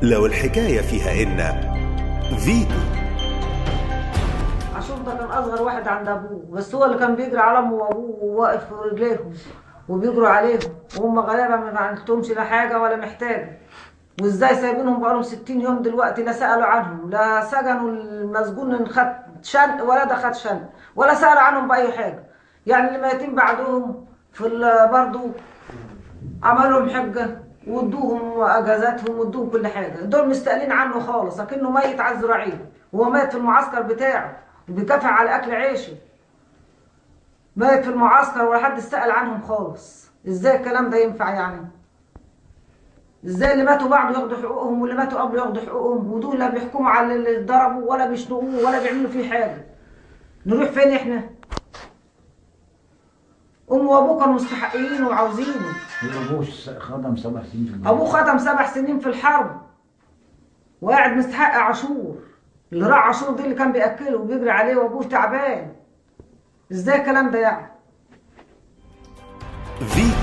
لو الحكاية فيها إن فيتو عاشور ده كان اصغر واحد عند ابوه بس هو اللي كان بيجري على امه وابوه وواقف في رجليهم وبيجروا عليهم وهم غلابه ما عندهمش لا حاجه ولا محتاجه وازاي سايبينهم بقالهم 60 يوم دلوقتي لا سالوا عنهم لا سجنوا المسجون خد شن ولا ده خد شن ولا سالوا عنهم باي حاجه يعني اللي ميتين بعدهم في ال- برضه عملوا لهم حجه وادوهم اجازاتهم وادوهم كل حاجه دول مستقلين عنه خالص اكنه ميت على الزراعيه وهو مات في المعسكر بتاعه وبيكافح على اكل عيشه مات في المعسكر ولا حد استقل عنهم خالص ازاي الكلام ده ينفع يعني ازاي اللي ماتوا بعده ياخدوا حقوقهم واللي ماتوا قبله ياخدوا حقوقهم ودول لا بيحكموا على اللي ضربوا ولا بيشنقوه ولا بيعملوا فيه حاجه نروح فين احنا امه وابوه كانوا مستحقين وعاوزينه ابوه خدم سبع سنين في الجيش ابوه ختم سبع سنين في الحرب وقاعد مستحق عاشور اللي راح عاشور دي اللي كان بياكله وبيجري عليه وابوه تعبان ازاي الكلام ده يعني فيتو